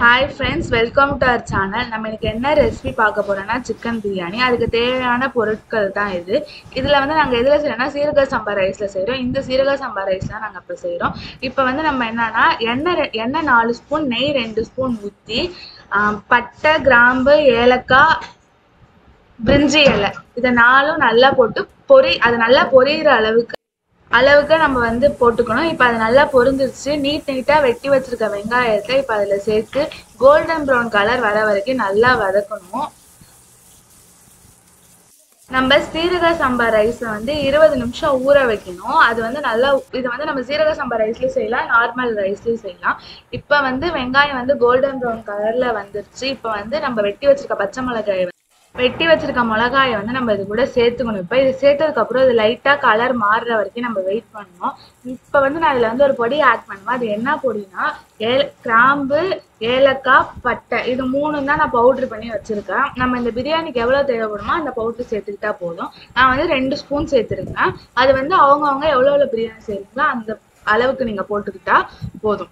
hi friends welcome to our channel நம்ம இன்னைக்கு என்ன ரெசிபி பார்க்க போறோம்னா சிக்கன் பிரியாணி அதுக்கு தேவையான பொருட்கள் தான் இது இதில் வந்து நாங்கள் எதில் செய்யறோம்னா சீரக சம்பா ரைஸில் செய்கிறோம் இந்த சீரக சம்பா ரைஸ் தான் நாங்கள் இப்போ செய்கிறோம் இப்போ வந்து நம்ம என்னன்னா எண்ணெய் ரெ- எண்ணெய் நாலு ஸ்பூன் நெய் ரெண்டு ஸ்பூன் ஊற்றி பட்டை கிராம்பு ஏலக்காய் பிரிஞ்சி இலை இதை நாலும் நல்லா போட்டு பொரி அது நல்லா பொரியிற அளவுக்கு அளவுக்கு நம்ம வந்து போட்டுக்கணும் இப்போ அது நல்லா பொரிஞ்சிருச்சு நீட் நீட்டாக வெட்டி வச்சிருக்க வெங்காயத்தை இப்போ அதில் சேர்த்து கோல்டன் ப்ரௌன் கலர் வர வரைக்கும் நல்லா வதக்கணும் நம்ம சீரக சம்பா ரைஸை வந்து இருபது நிமிஷம் ஊற வைக்கணும் அது வந்து நல்லா இது வந்து நம்ம சீரக சம்பா ரைஸ்லயும் செய்யலாம் நார்மல் ரைஸ்லயும் செய்யலாம் இப்போ வந்து வெங்காயம் வந்து கோல்டன் ப்ரௌன் கலர்ல வந்துருச்சு இப்போ வந்து நம்ம வெட்டி வச்சிருக்க பச்சை மிளகாய் வெட்டி வச்சிருக்க மிளகாயை வந்து நம்ம இது கூட சேர்த்துக்கணும் இப்போ இது சேர்த்ததுக்கு அப்புறம் இது லைட்டா கலர் மாறுற வரைக்கும் நம்ம வெயிட் பண்ணணும் இப்போ வந்து நான் இதுல வந்து ஒரு பொடி ஆட் பண்ணுவேன் அது என்ன பொடினா ஏல கிராம்பு ஏலக்காய் பட்டை இது மூணும் தான் நான் பவுடர் பண்ணி வச்சிருக்கேன் நம்ம இந்த பிரியாணிக்கு எவ்வளவு தேவைப்படுமோ அந்த பவுடர் சேர்த்துக்கிட்டா போதும் நான் வந்து ரெண்டு ஸ்பூன் சேர்த்துருக்கேன் அது வந்து அவங்கவுங்க எவ்வளோ எவ்வளோ பிரியாணி செய்றீங்களோ அந்த அளவுக்கு நீங்க போட்டுக்கிட்டா போதும்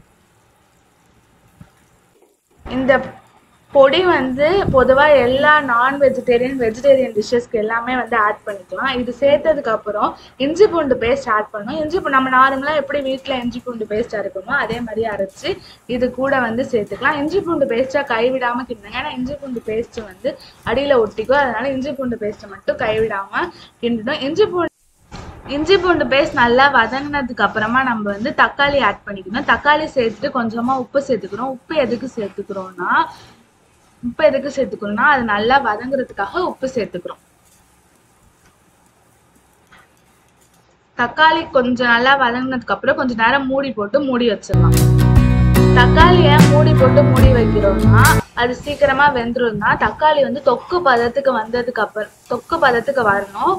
இந்த பொடி வந்து பொதுவாக எல்லா நான் வெஜிடேரியன் வெஜிடேரியன் டிஷ்ஷஸ்க்கு எல்லாமே வந்து ஆட் பண்ணிக்கலாம் இது சேர்த்ததுக்கு அப்புறம் இஞ்சி பூண்டு பேஸ்ட் ஆட் பண்ணணும் இஞ்சி பூண்டு நம்ம நார்மலாக எப்படி வீட்டில் இஞ்சி பூண்டு பேஸ்ட் அரைப்போமோ அதே மாதிரி அரைச்சி இது கூட வந்து சேர்த்துக்கலாம் இஞ்சி பூண்டு பேஸ்ட்டாக கைவிடாமல் கிண்டுங்க ஏன்னா இஞ்சி பூண்டு பேஸ்ட் வந்து அடியில் ஒட்டிக்கும் அதனால இஞ்சி பூண்டு பேஸ்ட்டை மட்டும் கைவிடாமல் கிண்டணும் இஞ்சி பூண்டு இஞ்சி பூண்டு பேஸ்ட் நல்லா வதங்கினதுக்கு அப்புறமா நம்ம வந்து தக்காளி ஆட் பண்ணிக்கணும் தக்காளி சேர்த்துட்டு கொஞ்சமா உப்பு சேர்த்துக்கிறோம் உப்பு எதுக்கு சேர்த்துக்கிறோம்னா உப்பு எதுக்கு சேர்த்துக்கிறோம்னா அது நல்லா வதங்குறதுக்காக உப்பு சேர்த்துக்கிறோம் தக்காளி கொஞ்சம் நல்லா வதங்கினதுக்கு அப்புறம் கொஞ்ச நேரம் மூடி போட்டு மூடி வச்சிடலாம் தக்காளிய மூடி போட்டு மூடி வைக்கிறோம்னா அது சீக்கிரமா வெந்துரும்னா தக்காளி வந்து தொக்கு பதத்துக்கு வந்ததுக்கு அப்புறம் தொக்கு பதத்துக்கு வரணும்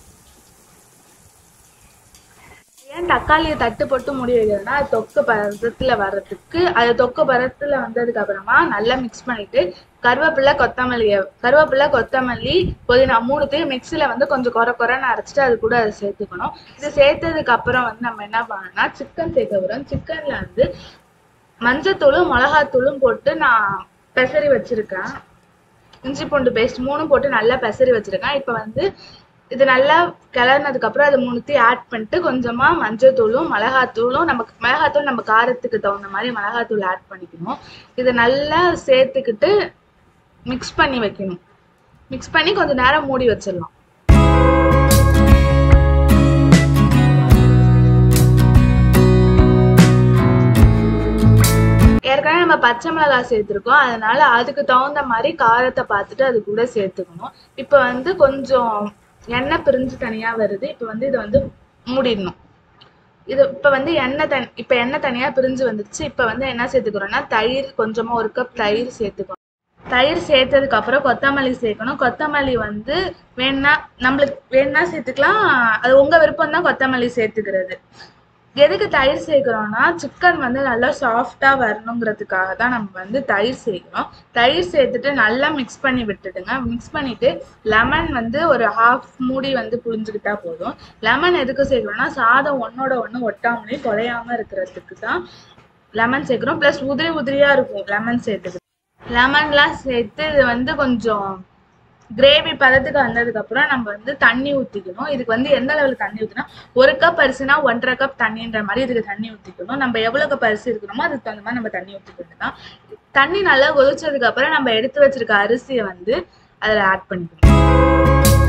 ஏன் தக்காளியை தட்டு போட்டு மூடி வைக்கிறதுனா அது தொக்கு பதத்துல வர்றதுக்கு அது தொக்கு பதத்துல வந்ததுக்கு அப்புறமா நல்லா மிக்ஸ் பண்ணிட்டு கருவேப்பிலை கொத்தமல்லிய கருவேப்பிலை கொத்தமல்லி புதினா மூணுத்தையும் மிக்ஸில வந்து கொஞ்சம் குறை குறைன்னு அரைச்சிட்டு அது கூட அதை சேர்த்துக்கணும் இது சேர்த்ததுக்கு அப்புறம் வந்து நம்ம என்ன பண்ணணும்னா சிக்கன் சேர்க்க போறோம் சிக்கன்ல வந்து மஞ்சத்தூளும் மிளகாத்தூளும் போட்டு நான் பெசரி வச்சிருக்கேன் இஞ்சி பூண்டு பேஸ்ட் மூணும் போட்டு நல்லா பெசரி வச்சிருக்கேன் இப்போ வந்து இது நல்லா கிளறினதுக்கு அப்புறம் அது மூணுத்தையும் ஆட் பண்ணிட்டு கொஞ்சமா மஞ்சத்தூளும் மிளகாத்தூளும் நமக்கு மிளகாத்தூள் நம்ம காரத்துக்கு தகுந்த மாதிரி மிளகாத்தூள் ஆட் பண்ணிக்கணும் இதை நல்லா சேர்த்துக்கிட்டு மிக்ஸ் பண்ணி வைக்கணும் மிக்ஸ் பண்ணி கொஞ்ச நேரம் மூடி வச்சிடலாம் ஏற்கனவே நம்ம பச்சை மிளகாய் சேர்த்துருக்கோம் அதனால அதுக்கு தகுந்த மாதிரி காரத்தை பார்த்துட்டு அது கூட சேர்த்துக்கணும் இப்போ வந்து கொஞ்சம் எண்ணெய் பிரிஞ்சு தனியா வருது இப்போ வந்து இதை வந்து மூடிடணும் இது இப்போ வந்து எண்ணெய் தனி இப்போ எண்ணெய் தனியா பிரிஞ்சு வந்துருச்சு இப்போ வந்து என்ன சேர்த்துக்கிறோம்னா தயிர் கொஞ்சமா ஒரு கப் தயிர் சேர்த்துக்கணும் தயிர் சேர்த்ததுக்கு அப்புறம் கொத்தமல்லி சேர்க்கணும் கொத்தமல்லி வந்து வேணா நம்மளுக்கு வேணா சேர்த்துக்கலாம் அது உங்க விருப்பம் தான் கொத்தமல்லி சேர்த்துக்கிறது எதுக்கு தயிர் சேர்க்கிறோம்னா சிக்கன் வந்து நல்லா சாஃப்டா வரணுங்கிறதுக்காக தான் நம்ம வந்து தயிர் சேர்க்கிறோம் தயிர் சேர்த்துட்டு நல்லா மிக்ஸ் பண்ணி விட்டுடுங்க மிக்ஸ் பண்ணிட்டு லெமன் வந்து ஒரு ஹாஃப் மூடி வந்து புழிஞ்சுக்கிட்டா போதும் லெமன் எதுக்கு சேர்க்கிறோம்னா சாதம் ஒன்னோட ஒன்று ஒட்டாமலே குறையாம இருக்கிறதுக்கு தான் லெமன் சேர்க்கிறோம் ப்ளஸ் உதிரி உதிரியா இருக்கும் லெமன் சேர்த்துக்கு லெமன்லாம் சேர்த்து இது வந்து கொஞ்சம் கிரேவி பதத்துக்கு வந்ததுக்கு அப்புறம் நம்ம வந்து தண்ணி ஊத்திக்கணும் இதுக்கு வந்து எந்த லெவலுக்கு தண்ணி ஊத்தினா ஒரு கப் அரிசினா ஒன்றரை கப் தண்ணின்ற மாதிரி இதுக்கு தண்ணி ஊத்திக்கணும் நம்ம எவ்வளவு கப் அரிசி இருக்கிறோமோ அதுக்கு தகுந்த மாதிரி நம்ம தண்ணி ஊத்திக்கணும் தான் தண்ணி நல்லா கொதிச்சதுக்கு அப்புறம் நம்ம எடுத்து வச்சிருக்க அரிசியை வந்து அதுல ஆட் பண்ணிக்கணும்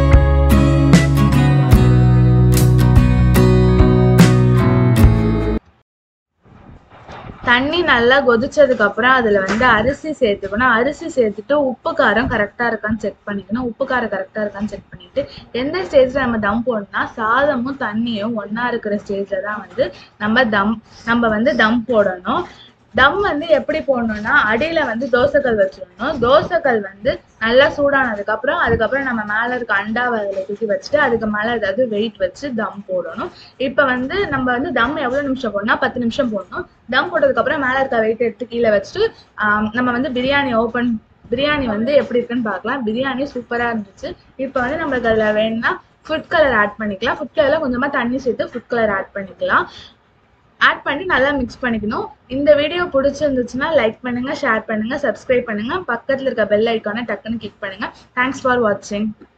தண்ணி நல்லா கொதிச்சதுக்கு அப்புறம் அதுல வந்து அரிசி சேர்த்துக்கணும் அரிசி சேர்த்துட்டு உப்பு காரம் கரெக்டா இருக்கான்னு செக் பண்ணிக்கணும் உப்பு காரம் கரெக்டா இருக்கான்னு செக் பண்ணிட்டு எந்த ஸ்டேஜ்ல நம்ம தம் போடணும்னா சாதமும் தண்ணியும் ஒண்ணா இருக்கிற ஸ்டேஜ்ல தான் வந்து நம்ம தம் நம்ம வந்து தம் போடணும் தம் வந்து எப்படி போடணும்னா அடியில வந்து தோசைக்கல் வச்சிடணும் தோசைக்கல் வந்து நல்லா சூடானதுக்கு அப்புறம் அதுக்கப்புறம் நம்ம மேல இருக்க அண்டாவை அதில் தூக்கி வச்சுட்டு அதுக்கு மேல ஏதாவது வெயிட் வச்சு தம் போடணும் இப்ப வந்து நம்ம வந்து தம் எவ்வளவு நிமிஷம் போடணும்னா பத்து நிமிஷம் போடணும் தம் போட்டதுக்கு அப்புறம் மேல இருக்க வெயிட் எடுத்து கீழே வச்சுட்டு ஆம், நம்ம வந்து பிரியாணி ஓபன் பிரியாணி வந்து எப்படி இருக்குன்னு பார்க்கலாம் பிரியாணி சூப்பரா இருந்துச்சு இப்போ வந்து நம்மளுக்கு அதுல வேணும்னா ஃபுட் கலர் ஆட் பண்ணிக்கலாம் ஃபுட் கலர்ல கொஞ்சமா தண்ணி சேர்த்து ஃபுட் கலர் ஆட் பண்ணிக்கலாம் ஆட் பண்ணி நல்லா மிக்ஸ் பண்ணிக்கணும் இந்த வீடியோ பிடிச்சிருந்துச்சுன்னா லைக் பண்ணுங்க ஷேர் பண்ணுங்க சப்ஸ்கிரைப் பண்ணுங்க பக்கத்தில் இருக்க பெல் ஐக்கானை டக்குன்னு கிளிக் பண்ணுங்க தேங்க்ஸ் ஃபார் வாட்சிங்